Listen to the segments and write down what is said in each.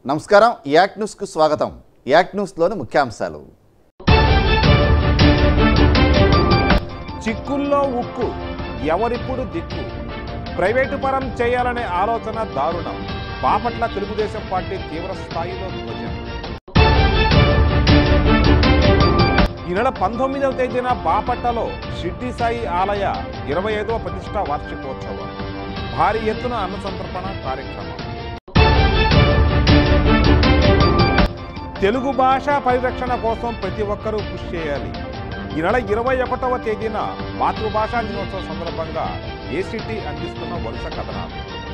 నమస్కారం యాక్ న్యూస్కు స్వాగతం యాక్ న్యూస్లోని ముఖ్యాంశాలు చిక్కుల్లో ఉక్కు ఎవరిప్పుడు దిక్కు ప్రైవేటు పరం చేయాలనే ఆలోచన దారుణం బాపట్ల తెలుగుదేశం పార్టీ తీవ్ర స్థాయిలో ధ్వజం ఈ నెల పంతొమ్మిదవ తేదీన బాపట్లలో షిడ్డి సాయి ఆలయ ఇరవై ఐదవ ప్రతిష్టా వార్షికోత్సవం భారీ ఎత్తున అన్న సంతర్పణ కార్యక్రమం తెలుగు భాష పరిరక్షణ కోసం ప్రతి ఒక్కరూ కృషి చేయాలి ఈ నెల ఇరవై ఒకటవ తేదీన మాతృభాషా దినోత్సవం సందర్భంగా ఏసీటీ అందిస్తున్న వరుస కథనాలు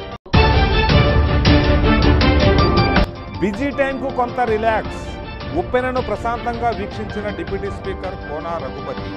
బిజీ టైంకు కొంత రిలాక్స్ ఉప్పెనను ప్రశాంతంగా వీక్షించిన డిప్యూటీ స్పీకర్ కోనా రఘుపతి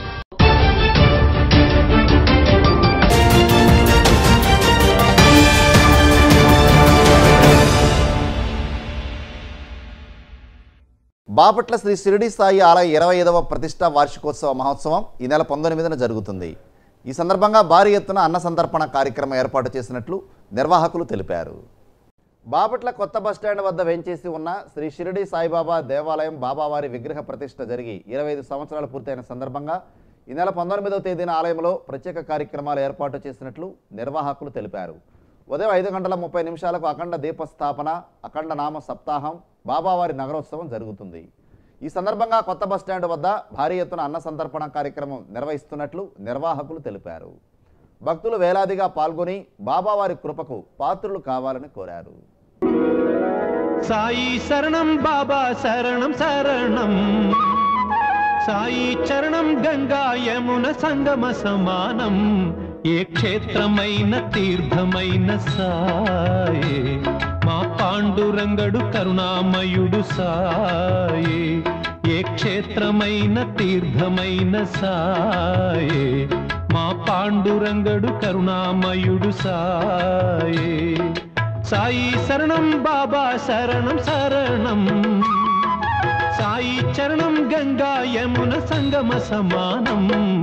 బాపట్ల శ్రీ షిరిడి సాయి ఆలయ ఇరవై ఐదవ ప్రతిష్టా వార్షికోత్సవ మహోత్సవం ఈ నెల పంతొమ్మిదిన జరుగుతుంది ఈ సందర్భంగా భారీ ఎత్తున అన్న సంతర్పణ కార్యక్రమం ఏర్పాటు చేసినట్లు నిర్వాహకులు తెలిపారు బాపట్ల కొత్త బస్టాండ్ వద్ద వేంచేసి ఉన్న శ్రీ షిరిడి సాయిబాబా దేవాలయం బాబావారి విగ్రహ ప్రతిష్ఠ జరిగి ఇరవై ఐదు సంవత్సరాలు పూర్తయిన సందర్భంగా ఈ నెల పంతొమ్మిదవ తేదీన ఆలయంలో ప్రత్యేక కార్యక్రమాలు ఏర్పాటు చేసినట్లు నిర్వాహకులు తెలిపారు ఉదయం ఐదు గంటల ముప్పై నిమిషాలకు అఖండ దీపస్థాపన అఖండ నామ సప్తాహం బాబావారి నగరోత్సవం జరుగుతుంది ఈ సందర్భంగా కొత్త బస్టాండ్ వద్ద భారీ ఎత్తున అన్న సంతర్పణ కార్యక్రమం నిర్వహిస్తున్నట్లు నిర్వాహకులు తెలిపారు భక్తులు వేలాదిగా పాల్గొని బాబావారి కృపకు పాత్రులు కావాలని కోరారు సాయి శరణం బాబా శరణం శరణం సాయి చరణం గంగా యమున సంగమ సమానం ఏ క్షేత్రమైన తీర్థమైన సాయే మా పాండురంగడు కరుణామయుడు సాయే ఏ క్షేత్రమైన తీర్థమైన సాయే మా పాండురంగడు కరుణామయుడు సాయే సాయి శరణం బాబా శరణం శరణం సాయి చరణం గంగా యమున సంగమ సమానం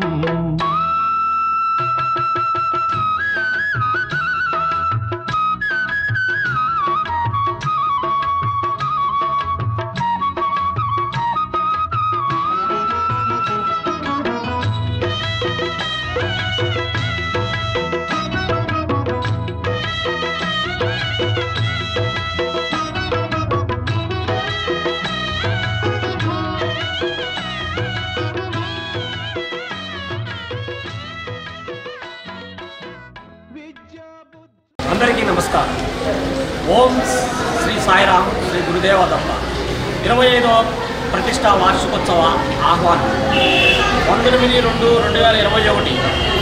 విద్యా బుద్ధి అందరికీ నమస్కారం ఓం శ్రీ సాయిరామ్ శ్రీ గురుదేవ దత్త ఇరవై ఐదవ ప్రతిష్టా వార్షికోత్సవ ఆహ్వానం పంతొమ్మిది రెండు రెండు వేల ఇరవై ఒకటి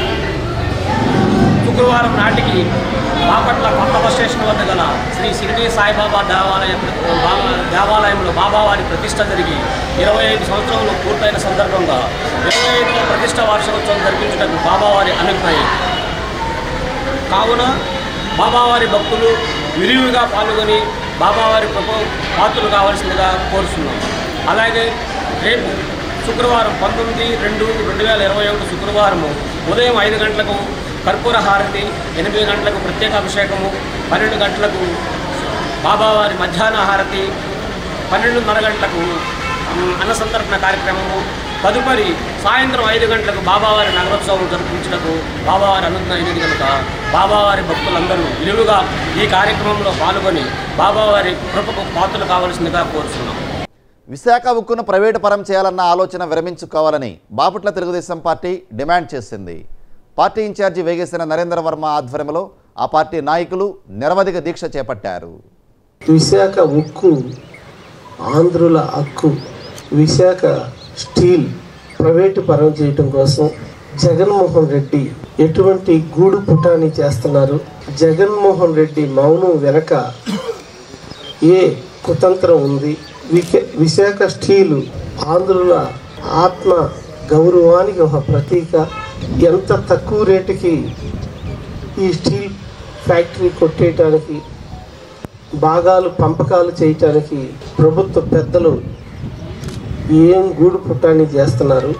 శుక్రవారం నాటికి బాపట్ల కొత్త బస్ స్టేషన్ వద్ద గల శ్రీ షిరిడి సాయిబాబా దేవాలయ బాబా- దేవాలయంలో బాబావారి ప్రతిష్ట జరిగి ఇరవై ఐదు సంవత్సరాలు పూర్తయిన సందర్భంగా ఇరవై ఐదవ ప్రతిష్ట వార్షికోత్సవం జరిపించడానికి బాబావారి అనుజ్ఞాయి కావున బాబావారి భక్తులు విరివిగా పాల్గొని బాబావారి కృప పాత్రలు కావాల్సిందిగా కోరుతున్నాం అలాగే రేపు శుక్రవారం పంతొమ్మిది రెండు రెండు వేల ఇరవై ఒకటి శుక్రవారము ఉదయం ఐదు గంటలకు కర్పూర హారతి ఎనిమిది గంటలకు ప్రత్యేక అభిషేకము పన్నెండు గంటలకు బాబావారి మధ్యాహ్న హారతి పన్నెండున్నర గంటలకు ఉమ్, అన్న సంతర్పణ కార్యక్రమము తదుపరి సాయంత్రం ఐదు గంటలకు బాబావారి నగరోత్సవం జరిపించటకు బాబావారి అనుజ్ఞ అయినది కనుక బాబావారి భక్తులందరూ విలువగా ఈ కార్యక్రమంలో పాల్గొని బాబావారి కృపకు పాత్రలు కావలసిందిగా కోరుతున్నాం విశాఖ ఉక్కును ప్రైవేటు పరం చేయాలన్న ఆలోచన విరమించుకోవాలని బాపట్ల తెలుగుదేశం పార్టీ డిమాండ్ చేసింది పార్టీ ఇన్ఛార్జి వేగేసిన నరేంద్ర వర్మ ఆధ్వర్యంలో ఆ పార్టీ నాయకులు నిరవధిక దీక్ష చేపట్టారు విశాఖ ఉక్కు ఆంధ్రుల హక్కు విశాఖ స్టీల్ ప్రైవేటు పరం చేయటం కోసం జగన్మోహన్ రెడ్డి ఎటువంటి గూడు పుటాని చేస్తున్నారు జగన్మోహన్ రెడ్డి మౌనం వెనక ఏ కుతంత్రం ఉంది విక- విశాఖ స్టీలు ఆంధ్రుల ఆత్మ గౌరవానికి ఒక ప్రతీక ఎంత తక్కువ రేటుకి ఈ స్టీల్ ఫ్యాక్టరీ కొట్టేయటానికి భాగాలు పంపకాలు చేయటానికి ప్రభుత్వ పెద్దలు ఏం గూడు పుట్టాన్ని చేస్తున్నారు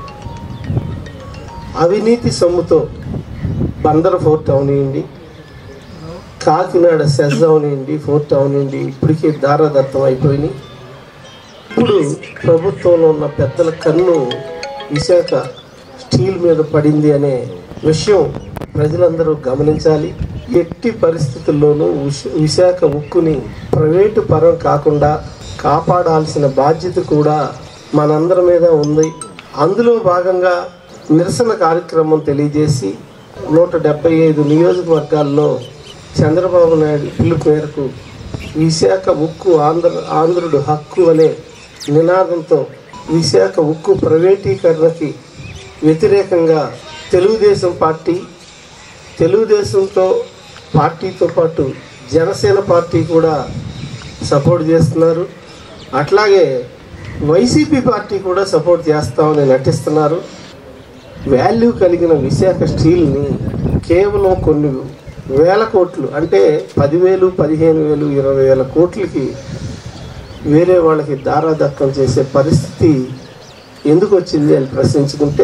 అవినీతి సొమ్ముతో బందర్ ఫోర్ట్ అవనియండి కాకినాడ సెజ్ అవనివ్వండి ఫోర్ట్ అవనివ్వండి ఇప్పటికే దారాదత్తం అయిపోయినాయి ఇప్పుడు ప్రభుత్వంలో ఉన్న పెద్దల కన్ను విశాఖ స్టీల్ మీద పడింది అనే విషయం ప్రజలందరూ గమనించాలి ఎట్టి పరిస్థితుల్లోనూ విశ- విశాఖ ఉక్కుని ప్రైవేటు పరం కాకుండా కాపాడాల్సిన బాధ్యత కూడా మనందరి మీద ఉంది అందులో భాగంగా నిరసన కార్యక్రమం తెలియజేసి నూట డెబ్బై ఐదు నియోజకవర్గాల్లో చంద్రబాబు నాయుడు పిలుపు మేరకు విశాఖ ఉక్కు ఆంధ్ర ఆంధ్రుడు హక్కు అనే నినాదంతో విశాఖ ఉక్కు ప్రైవేటీకరణకి వ్యతిరేకంగా తెలుగుదేశం పార్టీ తెలుగుదేశంతో పార్టీతో పాటు జనసేన పార్టీ కూడా సపోర్ట్ చేస్తున్నారు అట్లాగే వైసీపీ పార్టీ కూడా సపోర్ట్ చేస్తామని నటిస్తున్నారు వాల్యూ కలిగిన విశాఖ స్టీల్ని కేవలం కొన్ని వేల కోట్లు అంటే పదివేలు పదిహేను వేలు ఇరవై వేల కోట్లకి వేరే వాళ్ళకి దారాదత్తం చేసే పరిస్థితి ఎందుకు వచ్చింది అని ప్రశ్నించుకుంటే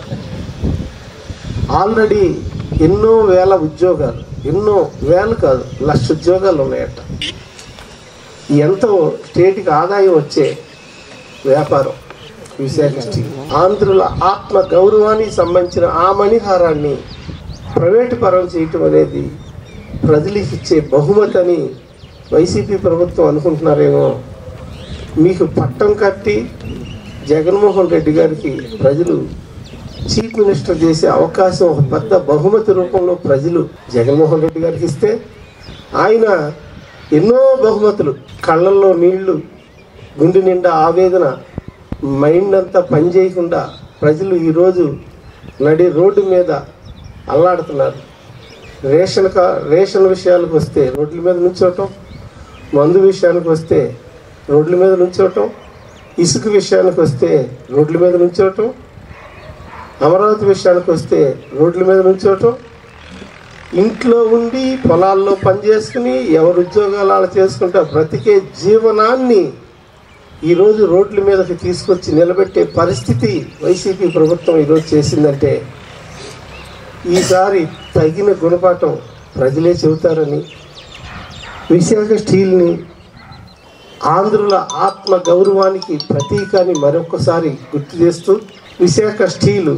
ఆల్రెడీ ఎన్నో వేల ఉద్యోగాలు ఎన్నో వేలు కాదు లక్ష ఉద్యోగాలు ఉన్నాయట ఎంతో స్టేట్కి ఆదాయం వచ్చే వ్యాపారం విశాఖ స్టీల్ ఆంధ్రుల ఆత్మ గౌరవానికి సంబంధించిన ఆ మణిహారాన్ని ప్రైవేటు పరం చేయటం అనేది ప్రజలకు ఇచ్చే బహుమతి అని వైసీపీ ప్రభుత్వం అనుకుంటున్నారేమో మీకు పట్టం కట్టి జగన్మోహన్ రెడ్డి గారికి ప్రజలు చీఫ్ మినిస్టర్ చేసే అవకాశం ఒక పెద్ద బహుమతి రూపంలో ప్రజలు జగన్మోహన్ రెడ్డి గారికి ఇస్తే ఆయన ఎన్నో బహుమతులు కళ్ళల్లో నీళ్లు గుండె నిండా ఆవేదన మైండ్ అంతా పనిచేయకుండా ప్రజలు ఈరోజు నడి రోడ్డు మీద అల్లాడుతున్నారు రేషన్ కా రేషన్ విషయాలకు వస్తే రోడ్ల మీద నుంచోవటం మందు విషయానికి వస్తే రోడ్ల మీద నుంచోవటం ఇసుక విషయానికి వస్తే రోడ్ల మీద నుంచోవటం అమరావతి విషయానికి వస్తే రోడ్ల మీద నుంచోవటం ఇంట్లో ఉండి పొలాల్లో పని చేసుకుని ఎవరు ఉద్యోగాలు అలా చేసుకుంటా బ్రతికే జీవనాన్ని ఈరోజు రోడ్ల మీదకి తీసుకొచ్చి నిలబెట్టే పరిస్థితి వైసీపీ ప్రభుత్వం ఈరోజు చేసిందంటే ఈసారి తగిన గుణపాఠం ప్రజలే చెబుతారని విశాఖ స్టీల్ని ఆంధ్రుల ఆత్మ గౌరవానికి ప్రతీకాన్ని మరొకసారి గుర్తు చేస్తూ విశాఖ స్టీలు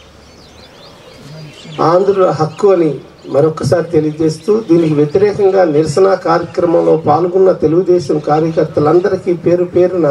ఆంధ్రుల హక్కు అని మరొకసారి తెలియజేస్తూ దీనికి వ్యతిరేకంగా నిరసన కార్యక్రమంలో పాల్గొన్న తెలుగుదేశం కార్యకర్తలందరికీ పేరు పేరున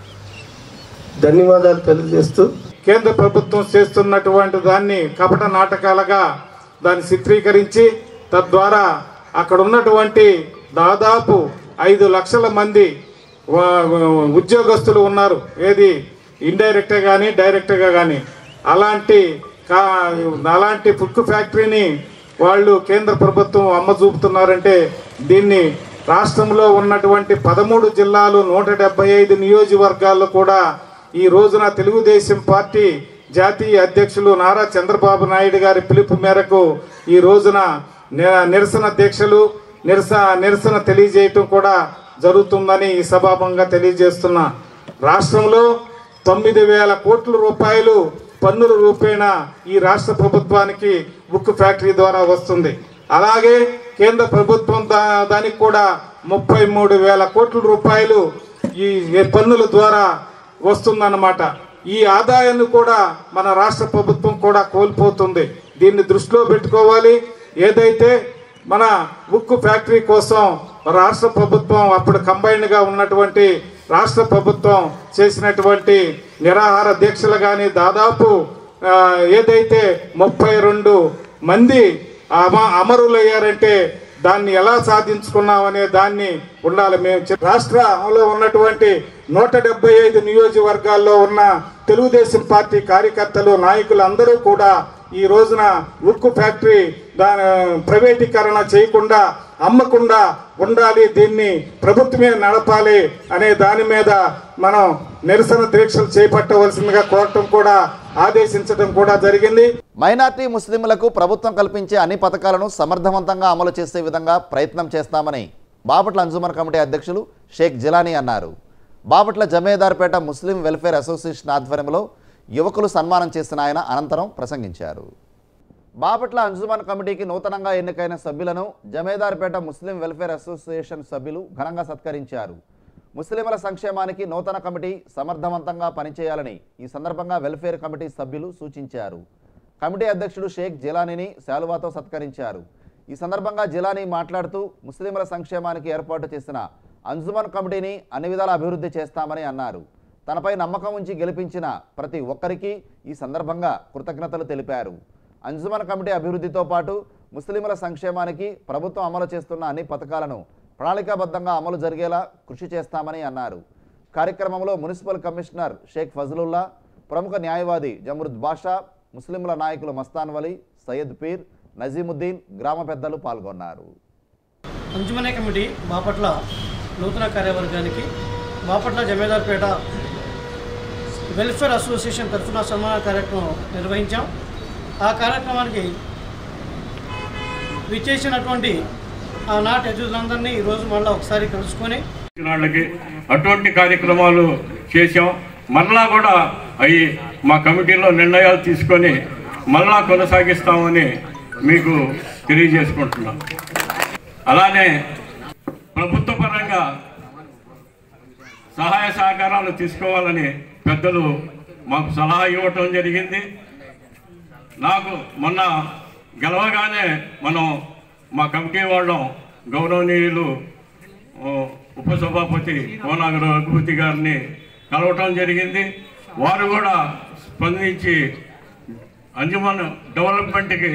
ధన్యవాదాలు తెలియజేస్తూ కేంద్ర ప్రభుత్వం చేస్తున్నటువంటి దాన్ని కపట నాటకాలుగా దాన్ని చిత్రీకరించి తద్వారా అక్కడ ఉన్నటువంటి దాదాపు ఐదు లక్షల మంది వా- ఉద్యోగస్తులు ఉన్నారు ఏది ఇండైరెక్ట్గా కానీ డైరెక్ట్గా కానీ అలాంటి కా అలాంటి ఫుడ్ ఫ్యాక్టరీని వాళ్ళు కేంద్ర ప్రభుత్వం అమ్మ చూపుతున్నారంటే దీన్ని రాష్ట్రంలో ఉన్నటువంటి పదమూడు జిల్లాలు నూట డెబ్బై ఐదు నియోజకవర్గాల్లో కూడా ఈ రోజున తెలుగుదేశం పార్టీ జాతీయ అధ్యక్షులు నారా చంద్రబాబు నాయుడు గారి పిలుపు మేరకు ఈ రోజున ని- నిరసన దీక్షలు నిరస నిరసన తెలియజేయటం కూడా జరుగుతుందని ఈ సభాపంగా తెలియజేస్తున్నా రాష్ట్రంలో తొమ్మిది వేల కోట్ల రూపాయలు పన్నుల రూపేణా ఈ రాష్ట్ర ప్రభుత్వానికి ఉక్కు ఫ్యాక్టరీ ద్వారా వస్తుంది అలాగే కేంద్ర ప్రభుత్వం దా- దానికి కూడా ముప్పై మూడు వేల కోట్ల రూపాయలు ఈ ఈ పన్నుల ద్వారా వస్తుందన్నమాట ఈ ఆదాయాన్ని కూడా మన రాష్ట్ర ప్రభుత్వం కూడా కోల్పోతుంది దీన్ని దృష్టిలో పెట్టుకోవాలి ఏదైతే మన ఉక్కు ఫ్యాక్టరీ కోసం రాష్ట్ర ప్రభుత్వం అప్పుడు కంబైన్డ్గా ఉన్నటువంటి రాష్ట్ర ప్రభుత్వం చేసినటువంటి నిరాహార దీక్షలు కానీ దాదాపు ఆ, ఏదైతే ముప్పై రెండు మంది అమ అమరులయ్యారంటే దాన్ని ఎలా సాధించుకున్నాం అనే దాన్ని ఉండాలి మేము చె- రాష్ట్రంలో ఉన్నటువంటి నూట డెబ్బై ఐదు నియోజకవర్గాల్లో ఉన్న తెలుగుదేశం పార్టీ కార్యకర్తలు నాయకులు అందరూ కూడా ఈ రోజున ఉక్కు ఫ్యాక్టరీ దాని ప్రైవేటీకరణ చేయకుండా అమ్మకుండా ఉండాలి దీన్ని ప్రభుత్వమే నడపాలి అనే దాని మీద మనం నిరసన దీక్షలు చేపట్టవలసిందిగా కోరటం కూడా ఆదేశించడం కూడా జరిగింది మైనార్టీ ముస్లింలకు ప్రభుత్వం కల్పించే అన్ని పథకాలను సమర్థవంతంగా అమలు చేసే విధంగా ప్రయత్నం చేస్తామని బాపట్ల అంజుమన్ కమిటీ అధ్యక్షులు షేక్ జిలానీ అన్నారు Bapatla Jamedarpeta Muslim welfare association ఆధ్వర్యంలో యువకులు సన్మానం చేసిన ఆయన అనంతరం ప్రసంగించారు బాపట్ల అంజుమన్ కమిటీకి నూతనంగా ఎన్నికైన సభ్యులను జమేదార్పేట ముస్లిం వెల్ఫేర్ అసోసియేషన్ సభ్యులు ఘనంగా సత్కరించారు ముస్లింల సంక్షేమానికి నూతన కమిటీ సమర్థవంతంగా పనిచేయాలని ఈ సందర్భంగా వెల్ఫేర్ కమిటీ సభ్యులు సూచించారు కమిటీ అధ్యక్షుడు షేక్ జిలానీని శాలువాతో సత్కరించారు ఈ సందర్భంగా జిలానీ మాట్లాడుతూ ముస్లింల సంక్షేమానికి ఏర్పాటు చేసిన అంజుమన్ కమిటీని అన్ని విధాల అభివృద్ధి చేస్తామని అన్నారు తనపై నమ్మకం ఉంచి గెలిపించిన ప్రతి ఒక్కరికి ఈ సందర్భంగా కృతజ్ఞతలు తెలిపారు అంజుమన్ కమిటీ అభివృద్ధితో పాటు ముస్లింల సంక్షేమానికి ప్రభుత్వం అమలు చేస్తున్న అన్ని పథకాలను ప్రణాళికాబద్ధంగా అమలు జరిగేలా కృషి చేస్తామని అన్నారు కార్యక్రమంలో మున్సిపల్ కమిషనర్ షేక్ ఫజలుల్లా ప్రముఖ న్యాయవాది జమరుద్ బాషా ముస్లింల నాయకులు మస్తాన్ వలీ సయ్యద్ పీర్ నజీముద్దీన్ గ్రామ పెద్దలు పాల్గొన్నారు అంజుమనే కమిటీ బాపట్ల నూతన కార్యవర్గానికి బాపట్ల జమేదార్పేట వెల్ఫేర్ అసోసియేషన్ తరఫున సన్మాన కార్యక్రమం నిర్వహించాం ఆ కార్యక్రమానికి విచ్చేసినటువంటి ఆనాటి అతిథులందరినీ ఈరోజు మళ్ళీ ఒకసారి కలుసుకొని వాళ్ళకి అటువంటి కార్యక్రమాలు చేశాం మరలా కూడా అవి మా కమిటీలో నిర్ణయాలు తీసుకొని మరలా కొనసాగిస్తామని మీకు తెలియజేసుకుంటున్నాం అలానే ప్రభుత్వ పరంగా సహాయ సహకారాలు తీసుకోవాలని పెద్దలు మాకు సలహా ఇవ్వటం జరిగింది నాకు మొన్న గెలవగానే మనం మా కమిటీ వాళ్ళం గౌరవనీయులు ఓ, ఉపసభాపతి కోనాగ రఘుపతి గారిని కలవటం జరిగింది వారు కూడా స్పందించి అంజుమన్ డెవలప్మెంట్కి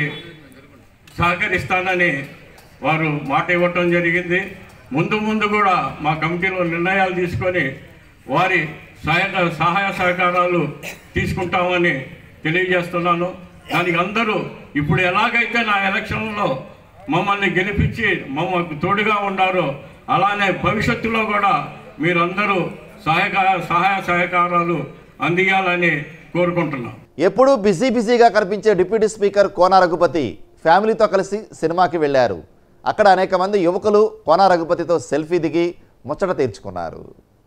సహకరిస్తానని వారు మాట ఇవ్వటం జరిగింది ముందు ముందు కూడా మా కమిటీలో నిర్ణయాలు తీసుకొని వారి సహాయ సహాయ సహకారాలు తీసుకుంటామని తెలియజేస్తున్నాను దానికి అందరూ ఇప్పుడు ఎలాగైతే నా ఎలక్షన్లో మమ్మల్ని గెలిపించి మమ్మల్ని తోడుగా ఉన్నారో అలానే భవిష్యత్తులో కూడా మీరందరూ సహాయ సహాయ సహకారాలు అందియాలని కోరుకుంటున్నాం ఎప్పుడూ బిజీ బిజీగా కనిపించే డిప్యూటీ స్పీకర్ కోన రఘుపతి ఫ్యామిలీతో కలిసి సినిమాకి వెళ్ళారు అక్కడ అనేక మంది యువకులు కోన రఘుపతితో సెల్ఫీ దిగి ముచ్చట తీర్చుకున్నారు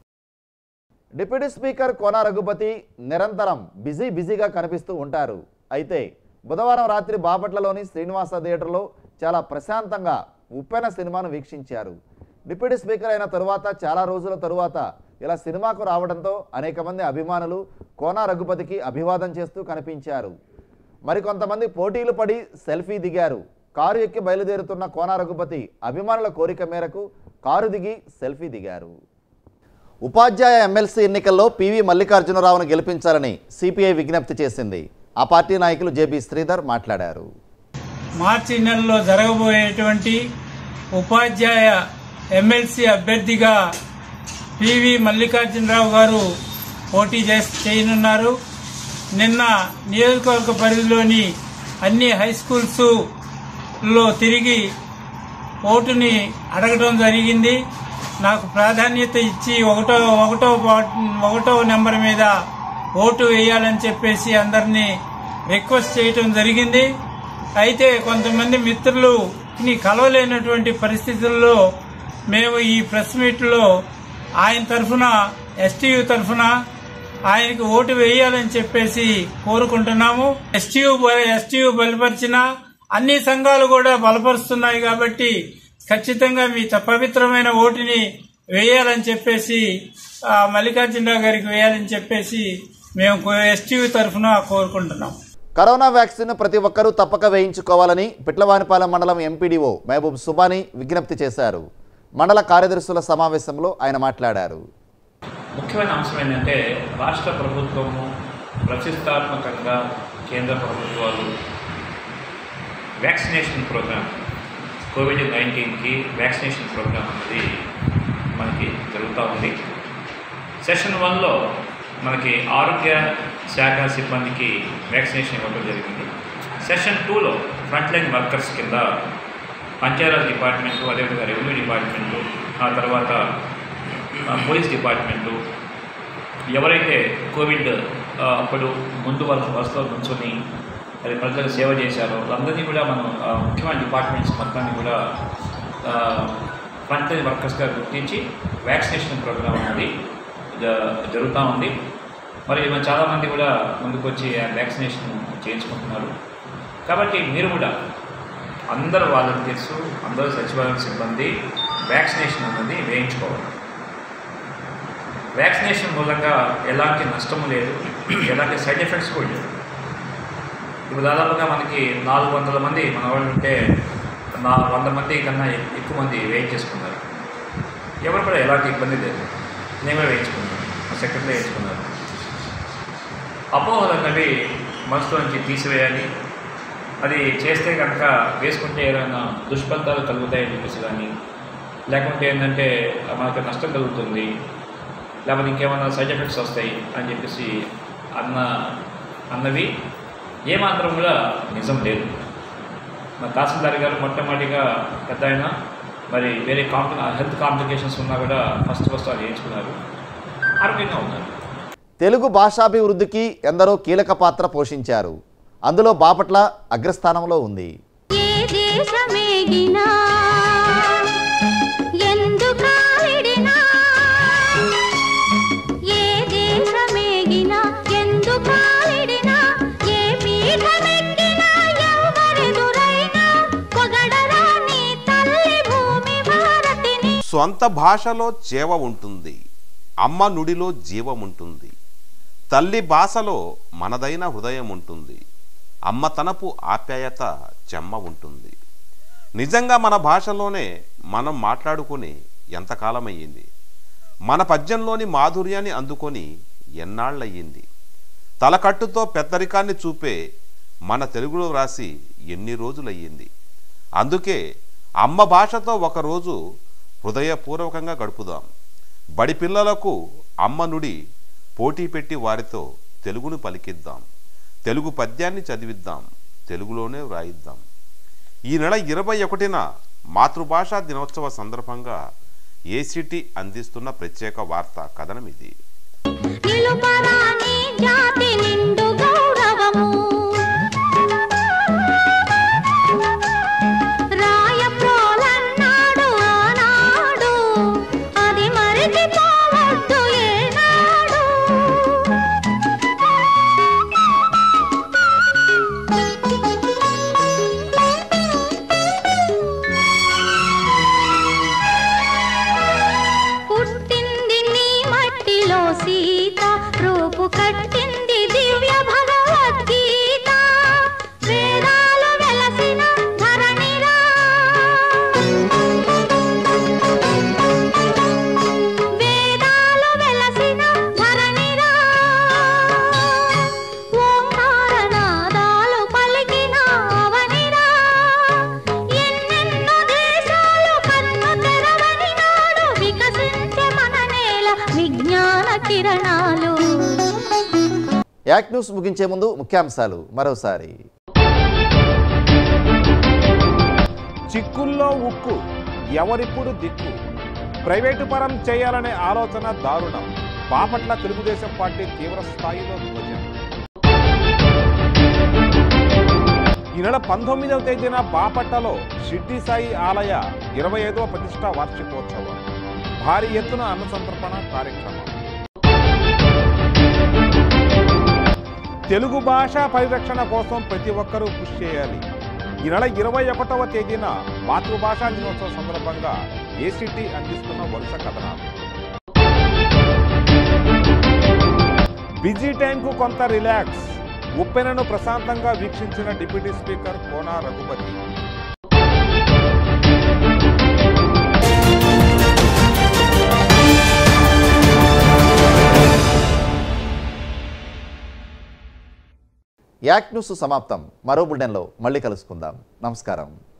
డిప్యూటీ స్పీకర్ కోన రఘుపతి నిరంతరం బిజీ బిజీగా కనిపిస్తూ ఉంటారు అయితే బుధవారం రాత్రి బాపట్లలోని శ్రీనివాస థియేటర్లో చాలా ప్రశాంతంగా ఉప్పెన సినిమాను వీక్షించారు డిప్యూటీ స్పీకర్ అయిన తరువాత చాలా రోజుల తరువాత ఇలా సినిమాకు రావడంతో అనేక మంది అభిమానులు కోన రఘుపతికి అభివాదం చేస్తూ కనిపించారు మరికొంతమంది పోటీలు పడి సెల్ఫీ దిగారు కారు ఎక్కి బయలుదేరుతున్న కోన రఘుపతి అభిమానుల కోరిక మేరకు కారు దిగి సెల్ఫీ దిగారు ఉపాధ్యాయ ఎమ్మెల్సీ ఎన్నికల్లో పివి మల్లికార్జునరావును గెలిపించాలని సిపిఐ విజ్ఞప్తి చేసింది ఆ పార్టీ నాయకులు జేబీ శ్రీధర్ మాట్లాడారు మార్చి నెలలో జరగబోయేటువంటి ఉపాధ్యాయ ఎమ్మెల్సీ అభ్యర్థిగా పివి మల్లికార్జునరావు గారు పోటీ చేస్- చేయనున్నారు నిన్న నియోజకవర్గ పరిధిలోని అన్ని హై స్కూల్స్ లో తిరిగి ఓటుని అడగడం జరిగింది నాకు ప్రాధాన్యత ఇచ్చి ఒకటో ఒకటో పాట్- ఒకటో నెంబర్ మీద ఓటు వేయాలని చెప్పేసి అందరినీ రిక్వెస్ట్ చేయటం జరిగింది అయితే కొంతమంది మిత్రులు ని కలవలేనటువంటి పరిస్థితుల్లో మేము ఈ ప్రెస్ మీట్లో ఆయన తరఫున ఎస్టీయు తరఫున ఆయనకి ఓటు వేయాలని చెప్పేసి కోరుకుంటున్నాము ఎస్టీయు ఎస్టీయు బలపరిచిన అన్ని సంఘాలు కూడా బలపరుస్తున్నాయి కాబట్టి ఖచ్చితంగా మీ త- పవిత్రమైన ఓటుని వేయాలని చెప్పేసి ఆ, మల్లికార్జునరావు గారికి వేయాలని చెప్పేసి మేము ఎస్టీయు తరఫున కోరుకుంటున్నాం కరోనా వ్యాక్సిన్ ప్రతి ఒక్కరూ తప్పక వేయించుకోవాలని పిట్లవానిపాలెం మండలం ఎంపీడీఓ మహబూబ్ సుబాని విజ్ఞప్తి చేశారు మండల కార్యదర్శుల సమావేశంలో ఆయన మాట్లాడారు ముఖ్యమైన అంశం ఏంటంటే రాష్ట్ర ప్రభుత్వము ప్రతిష్టాత్మకంగా కేంద్ర ప్రభుత్వాలు వ్యాక్సినేషన్ ప్రోగ్రామ్ కోవిడ్ నైన్టీన్కి వ్యాక్సినేషన్ ప్రోగ్రామ్ అనేది మనకి జరుగుతూ ఉంది సెషన్ వన్లో మనకి ఆరోగ్య శాఖ సిబ్బందికి వ్యాక్సినేషన్ ఇవ్వడం జరిగింది సెషన్ టూలో ఫ్రంట్ లైన్ వర్కర్స్ కింద పంచాయరాజ్ డిపార్ట్మెంటు అదేవిధంగా రెవెన్యూ డిపార్ట్మెంటు ఆ తర్వాత ఆ, పోలీస్ డిపార్ట్మెంటు ఎవరైతే కోవిడ్ ఆ, అప్పుడు ముందు వరుస వరుసలో నుంచొని అది ప్రజలకు సేవ చేశారో వాళ్ళందరినీ కూడా మనం ఆ, ముఖ్యమైన డిపార్ట్మెంట్స్ మొత్తాన్ని కూడా ఫ్రంట్ లైన్ వర్కర్స్గా గుర్తించి వ్యాక్సినేషన్ ప్రోగ్రామ్ అనేది జ- జరుగుతూ ఉంది మరి మన చాలామంది కూడా ముందుకు వచ్చి ఆ వ్యాక్సినేషన్ చేయించుకుంటున్నారు కాబట్టి మీరు కూడా అందరు వాలంటీర్స్ అందరూ సచివాలయం సిబ్బంది వ్యాక్సినేషన్ అన్నది వేయించుకోవాలి వ్యాక్సినేషన్ మూలంగా ఎలాంటి నష్టము లేదు ఎలాంటి సైడ్ ఎఫెక్ట్స్ కూడా లేవు ఇప్పుడు దాదాపుగా మనకి నాలుగు వందల మంది మన వాళ్ళు ఉంటే నా వంద మంది కన్నా ఎ- ఎక్కువ మంది వేయించేసుకున్నారు ఎవరు కూడా ఎలాంటి ఇబ్బంది లేదు నేనే వేయించుకున్నాను మా సెక్రటరీ వేయించుకున్నారు అపోహలు అన్నవి మనసులో నుంచి తీసివేయాలి అది చేస్తే కనుక వేసుకుంటే ఏదైనా దుష్ఫలితాలు కలుగుతాయని చెప్పేసి కానీ లేకుంటే ఏంటంటే మనకు నష్టం కలుగుతుంది లేకపోతే ఇంకేమైనా సైడ్ ఎఫెక్ట్స్ వస్తాయి అని చెప్పేసి అన్న అన్నవి ఏమాత్రం కూడా నిజం లేదు మా తహసీల్దార్ గారు మొట్టమొదటిగా పెద్ద ఆయన మరి వేరే కాంప్లి హెల్త్ కాంప్లికేషన్స్ ఉన్నా కూడా ఫస్ట్ ఫస్ట్ అది వేయించుకున్నారు ఆరోగ్యంగా ఉన్నారు తెలుగు భాషాభివృద్ధికి ఎందరో కీలక పాత్ర పోషించారు అందులో బాపట్ల అగ్రస్థానంలో ఉంది ఏ దేశమేగినా ఎందుకాలిడినా ఏ దేశమేగినా ఎందుకాలిడినా ఏ పీఠమెక్కినా ఎవరెదురైనా పొగడరా నీ తల్లి భూమి భారతిని సొంత భాషలో చేవ ఉంటుంది అమ్మ నుడిలో జీవం ఉంటుంది తల్లి భాషలో మనదైన హృదయం ఉంటుంది అమ్మతనపు ఆప్యాయత చెమ్మ ఉంటుంది నిజంగా మన భాషలోనే మనం మాట్లాడుకొని ఎంతకాలమయ్యింది మన పద్యంలోని మాధుర్యాన్ని అందుకొని ఎన్నాళ్ళయ్యింది తలకట్టుతో పెద్దరికాన్ని చూపే మన తెలుగులో రాసి ఎన్ని రోజులయ్యింది అందుకే అమ్మ భాషతో ఒకరోజు హృదయపూర్వకంగా గడుపుదాం బడి పిల్లలకు అమ్మ నుడి పోటీ పెట్టి వారితో తెలుగును పలికిద్దాం తెలుగు పద్యాన్ని చదివిద్దాం తెలుగులోనే వ్రాయిద్దాం ఈ నెల ఇరవై ఒకటిన మాతృభాషా దినోత్సవ సందర్భంగా ఏసిటి అందిస్తున్న ప్రత్యేక వార్తా కథనం ఇది నిలుపరా నీ జాతి నిండు గౌరవము రాయప్రోలన్నాడు ఆనాడు అది మరిచిపోవద్దు ఏనాడు పుట్టింది నీ మట్టిలో సీత రూపు కట్టింది దివ్య భగవద్గీత వేదాలు వెలసిన ధరణిరా వేదాలు వెలసిన ధరణిరా ఓంకారనాదాలు పలికిన అవనిరా ఎన్నెన్నో దేశాలు కన్ను తెరవని నాడు వికసించే మన నేల విజ్ఞాన కిరణాలు యాక్ న్యూస్ ముగించే ముందు ముఖ్యాంశాలు మరోసారి చిక్కుల్లో ఉక్కు ఎవరిప్పుడు దిక్కు ప్రైవేటు పరం చేయాలనే ఆలోచన దారుణం బాపట్ల తెలుగుదేశం పార్టీ తీవ్ర స్థాయిలో ధ్వజం ఈ నెల పంతొమ్మిదవ తేదీన బాపట్లలో షిడ్డి సాయి ఆలయ ఇరవై ఐదవ ప్రతిష్టా వార్షికోత్సవం భారీ ఎత్తున అన్న సంతర్పణ కార్యక్రమం తెలుగు భాష పరిరక్షణ కోసం ప్రతి ఒక్కరూ కృషి చేయాలి ఈ నెల ఇరవై ఒకటవ తేదీన మాతృభాషా దినోత్సవ సందర్భంగా ఏసీటీ అందిస్తున్న వరుస కథనాలు బిజీ టైంకు కొంత రిలాక్స్ ఉప్పెనను ప్రశాంతంగా వీక్షించిన డిప్యూటీ స్పీకర్ కోనా రఘుపతి యాక్ న్యూస్ సమాప్తం మరో బులెటిన్లో మళ్ళీ కలుసుకుందాం నమస్కారం